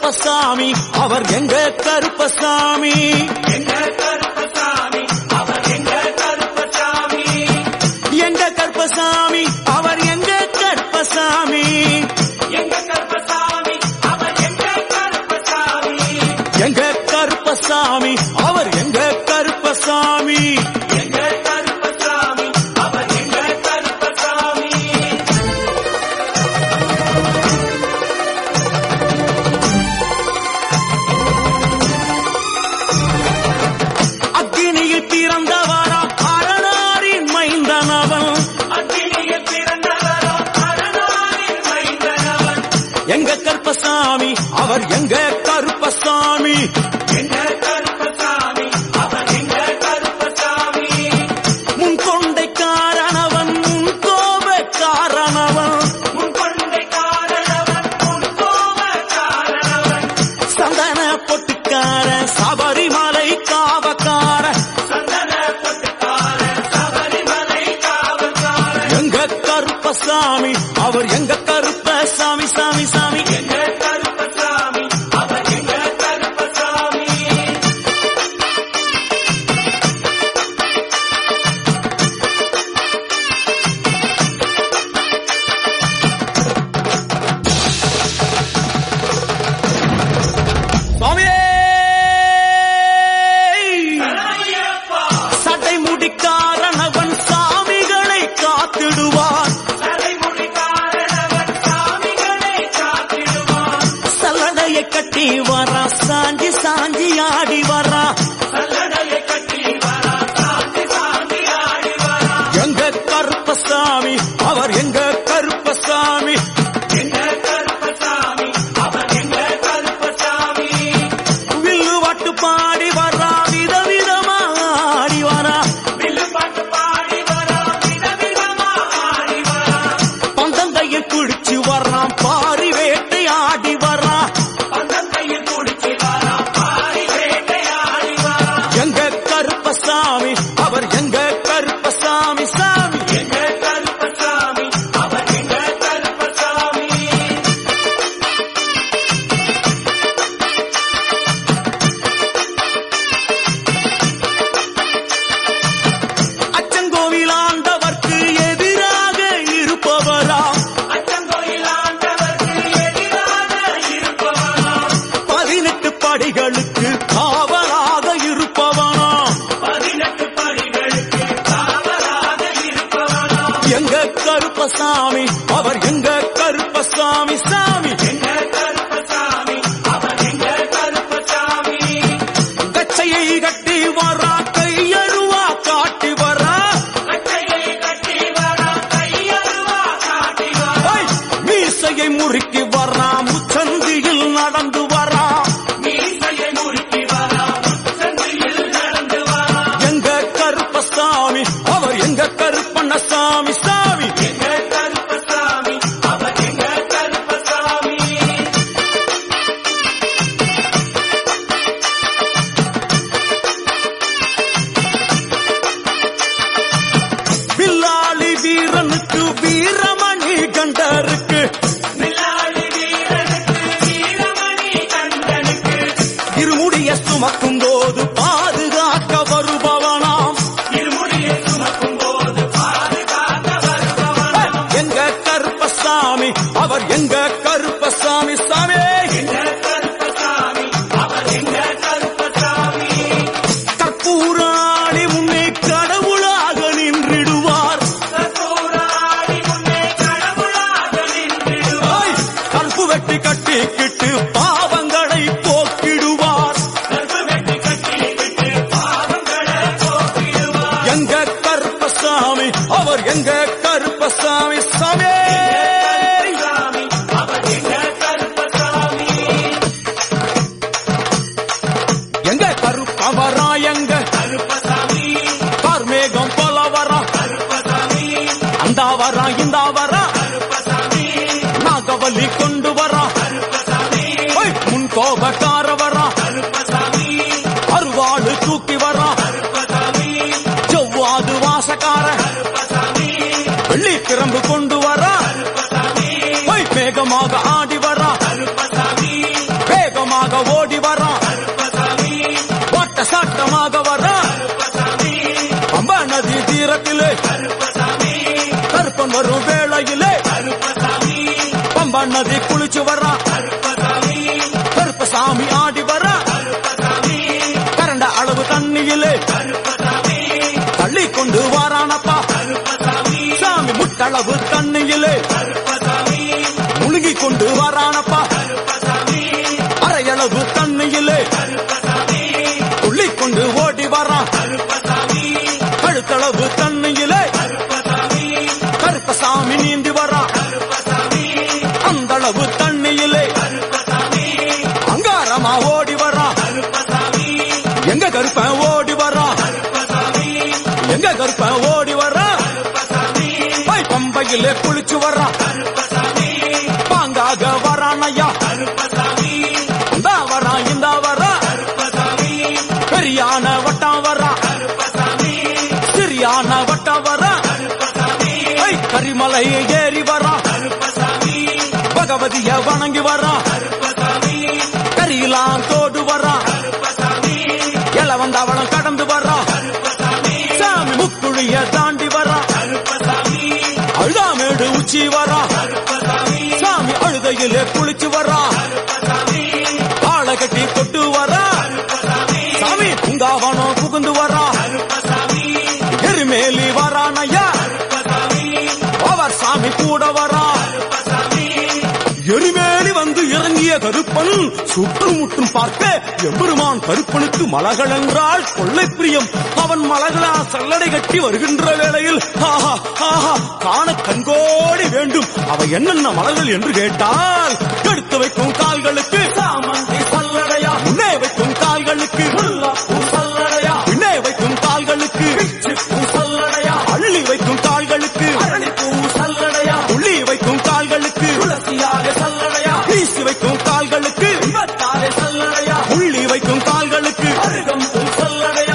கருப்பசாமி அவர் எங்க கருப்பசாமி எங்க கருப்பசாமி அவர் எங்க கருப்பசாமி எங்க கருப்பசாமி அவர் எங்க கருப்பசாமி எங்க கருப்பசாமி அவர் எங்க கருப்பசாமி எங்க கருப்பசாமி அவர் எங்க கருப்பசாமி எங்க கருப்பசாமி அவர் எங்க கருப்பசாமி அக்கினியில் பிறந்தவரா அரணாரின் மைந்தனவன் அக்கினியில் பிறந்தவரோ அரணாரின் மைந்தனவன் எங்க கருப்பசாமி அவர் எங்க கருப்பசாமி எங்க கருப்பசாமி அவர் எங்க கருப்பசாமி முன் கொண்டை காரணவன் முன் கோப காரணவன் முன் கொண்டை காரணவன் முன் கோப காரணவன் சந்தன பொட்டுக்கார சபரிமலை காவக்கார சந்தன பொட்டுக்கார சபரிமலை காவல்கார எங்க கருப்பசாமி அவர் எங்க கருப்பசாமி சாமி சாமி எங்க கருப்பசாமி அவர் எங்க கருப்பசாமி சுவாமியே ஐயப்பா சட்டை முடிக்காரணவன் சாமிகளை காத்திடுவான் தலைமுடி காரணவன் சாமிகளை காத்திடுவான் சல்லடையை கட்டி வரா சாஞ்சி சாஞ்சி ஆடி வரா சல்லடையை கட்டி வரா சாந்தி சாந்தி ஆடி வரா எங்க கருப்பசாமி அவர் எங்க கருப்பசாமி எங்க கருப்பசாமி அவர் எங்க கருப்பசாமி வில்லு வாட்டு பாடி வரா விதவிதமா ஆடி வரா வில்லு பாட்டு பாடி வரா விதவிதமா ஆடி வரா பந்தங்கையை குடிச்சு வர்றான் பாரி வேட்டை ஆடி வரா பந்தத்தையில் குடிச்சு வரா பாரி வேட்டையாடி வரா எங்க கருப்பசாமி அவர் எங்க கருப்பசாமி சாமி எங்க கருப்பசாமி அவர் எங்க கருப்பசாமி அச்சங்கோவில் ஆண்டவர்க்கு எதிராக இருப்பவரா அச்சங்கோயில் ஆண்டவருக்கு எதிராக இருப்பவனாம் பதினெட்டு படிகளுக்கு காவலாக இருப்பவனா பதினெட்டு படிகளுக்கு காவலாக இருப்பவனாம் எங்க கருப்பசாமி அவர் எங்க கருப்பசாமி சாமி எங்க கருப்பசாமி அவர் எங்க கருப்பசாமி கச்சையை கட்டி வரா கையருவா காட்டி வரா கட்டையை கட்டி வரா கையருவா காட்டி வரா ஐ! மீசையை முறுக்கி வரா முச்சந்தியில் நடந்து வரா மீசையை முறுக்கி வரா சந்தையில் நடந்து வரா எங்க கருப்பசாமி அவர் எங்க கருப்பண்ணசாமி சாமி எங்க கருப்பசாமி அவர் எங்க கருப்பசாமி வில்லாளி வீரனுக்கு வீரமணி கண்டருக்கு வில்லாளி வீரனுக்கு வீரமணி கண்டனுக்கு இருமுடிய சுமக்கும் போது பாதுகாக்க வருபவனாம் இருமுடியை சுமக்கும் போது பாதுகாக்க வருபவனாம் எங்க கருப்பசாமி அவர் எங்க கருப்பசாமி சாமி எங்க கருப்பசாமி அவர் எங்க கருப்பசாமி கற்பூராணி முன்னே கடவுளாக நின்றிடுவார் கற்பூராடி முன்னே கடவுளாக நின்றிடுவார் ஐ! கற்பு வெட்டி கட்டிக்கிட்டு பாவங்களை போக்கிடுவார் கற்பு வெட்டி கட்டி விட்டு பாவங்களை போக்கிடுவார் எங்க கருப்பசாமி அவர் எங்க கருப்பசாமி சாமி சாமி அவர் எங்க கருப்பசாமி எங்க கருப்பவரா எங்க கருப்பசாமி கார்மேகம் போல வரா கருப்பசாமி அந்த வரா இந்த வரா கருப்பசாமி நாகவலி கொண்டு வரா கருப்பசாமி ஓய், முன் கோபக்கார வரா கருப்பசாமி அருவாடு தூக்கி வரா கருப்பசாமி செவ்வாது வாசக்கார கருப்பசாமி வெள்ளி கிரம்பு கொண்டு வரா கருப்பசாமி ஓய், வேகமாக ஆடி வரா கருப்பசாமி வேகமாக ஓடி வரான் ஓட்ட சாட்டமாக வரான் பம்பா நதி தீரத்திலே கருப்பன் வரும் வேளையிலே பம்பா நதி குளிச்சு வரான் கருப்பசாமி ஆடி வரான் கரண்ட அளவு தண்ணியிலே தள்ளி கொண்டு வாரானப்பா சாமி முட்டளவு தண்ணியிலே முழுகி கொண்டு வாரானப்பா அரையளவு தண்ணியிலே துள்ளி கொண்டு ஓடி வரான் கழுத்தளவு தண்ணியிலே கருப்பசாமி நீந்தி வரான் அந்த அளவு தண்ணியிலே அங்காரமா ஓடி வரான் எங்க கருப்பன் ஓடி வரான் எங்க கருப்பன் ஓடி வரான் பை பம்பையிலே குளிச்சு வரான் பாங்காக வரான் ஐயா இந்த வரான் இந்த வரான் பெரியான வட்டம் வரான் சிறியான வட்டம் வரான் ஐ கரிமலை ஏறி வரான் பகவதிய வணங்கி வரான் கரியெல்லாம் தோடு வரான் எல வந்தவளம் கடந்து வரான் சாமி முக்குழிய தாண்டி வரான் அழுதாமேடு உச்சி வரான் சாமி அழுதையிலே குளிச்சு வரான் ஆளை கட்டி கொட்டு வரான் சாமி பூங்காவனம் புகுந்து வரான் எருமேலி வரான் ஐயா அவர் சாமி கூட வரான் எருமேலி வந்து இறங்கிய கருப்பன் சுற்றுமுற்றும் பார்க்க எம்பெருமான் கருப்பனுக்கு மலகள் என்றால் கொள்ளை பிரியம் அவன் மலகளா சல்லடை கட்டி வருகின்ற வேளையில் ஆஹா ஆஹா காண கண்கோடி வேண்டும் அவை என்னென்ன மலர்கள் என்று கேட்டால் எடுத்து வைக்கும் கால்களுக்கு சாமந்தி சல்லடையா முன்னே வைக்கும் கால்களுக்கு முல்லாப்பூ சல்லடையா பின்னே வைக்கும் கால்களுக்கு பிச்சிப்பூ சல்லடையா அள்ளி வைக்கும் கால்களுக்கு அரளிப்பூ சல்லடையா உள்ளி வைக்கும் கால்களுக்கு துளசியாக சல்லடையா வீசி வைக்கும் கால்களுக்கு விபத்தாலே சல்லடையா உள்ளி வைக்கும் கால்களுக்கு அருகம்பூ சல்லடையா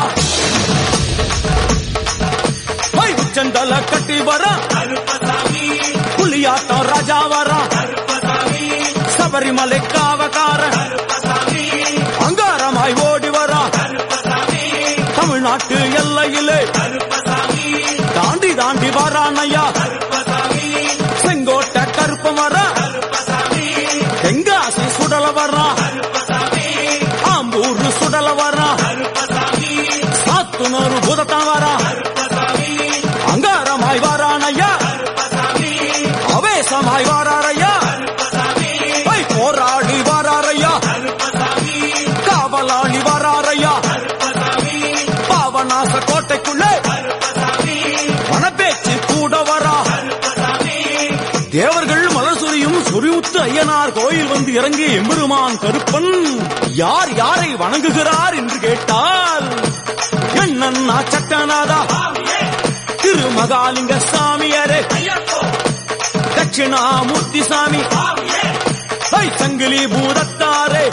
ஹை, உச்சந்தல கட்டி வர புலியாட்டம் ராஜா வர சபரிமலை காவக்கார அங்காரமாய் ஓடி வர தமிழ்நாட்டு எல்லையிலே தாண்டி தாண்டி வரானையா செங்கோட்டை கருப்ப வர தெங்காசி சுடல வர்றா ஆம்பூர் சுடல வர்றா சாத்துனூர் புதத்தான் வரா அங்காரமாய் வாரானையா அவேசமாய் வாராரையா ஐ, போராடி வாராரையா காவலாளி வாராரையா பாவநாச கோட்டைக்குள்ளே வனப்பேச்சு கூட வரா தேவர்கள் மலர் சொரியும் சொரிமுத்து ஐயனார் கோயில் வந்து இறங்கிய எம்பெருமான் கருப்பன் யார் யாரை வணங்குகிறார் என்று கேட்டால் என்னன்னா சட்டநாதா திருமகாலிங்க சாமியாரே தட்சிணாமூர்த்தி சாமி ஐ சங்கிலி பூதத்தாரே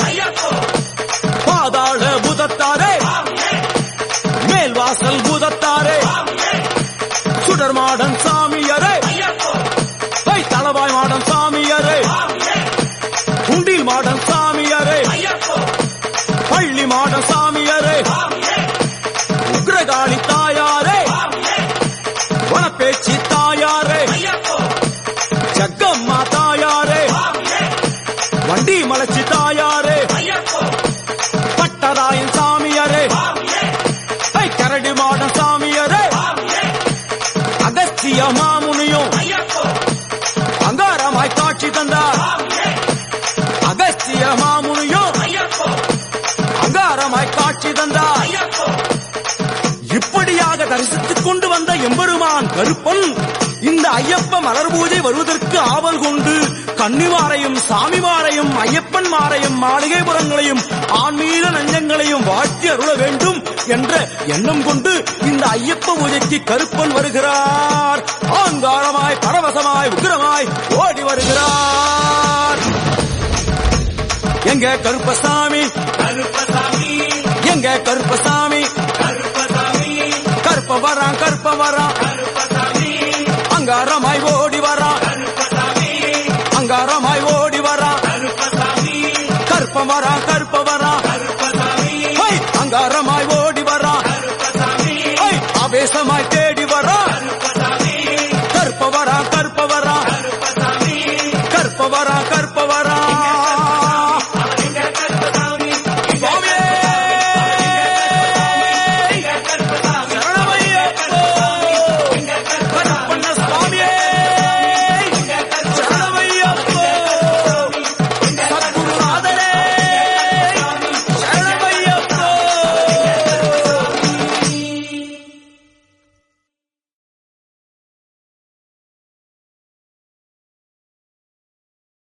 பாதாள பூதத்தாரே மேல்வாசல் பூதத்தாரே சுடர்மாடன் சாமியரே ஐ தளவாய் மாடன் சாமியரே குண்டில் மாடன் சாமியரே பள்ளி மாடன் சாமியரே உக்ரகாளி தாயாரே வனப்பேச்சி தாயாரே ஜக்கம்மா தாயாரே வண்டி மலைச்சி தாயாரே பட்டராயன் சாமியரே ஐ கரடி மாடன் சாமியரே அகஸ்திய மாமுனியும் அங்காரமாய் காட்சி தந்தார் அகஸ்திய மாமுனியும் அங்காரமாய் காட்சி தந்தார் இப்படியாக தரிசித்துக் கொண்டு வந்த எம்பெருமான் கருப்பன் இந்த ஐயப்ப மலர் பூஜை வருவதற்கு ஆவல் கொண்டு கன்னிமாரையும் சாமிமாரையும் ஐயப்பன் மாரையும் மாளிகைபுரங்களையும் ஆன்மீக நஞ்சங்களையும் வாழ்த்தி அருள வேண்டும் என்ற எண்ணம் கொண்டு இந்த ஐயப்ப பூஜைக்கு கருப்பன் வருகிறார் ஆங்காரமாய் பரவசமாய் உக்கிரமாய் ஓடி வருகிறார் எங்க கருப்பசாமி எங்க கருப்பசாமி கருப்ப வரான் கருப்ப வரான் அங்காரமாய் ஓடி வரான் அங்காரமாய் ஓடி வரான் கருப்ப வரான்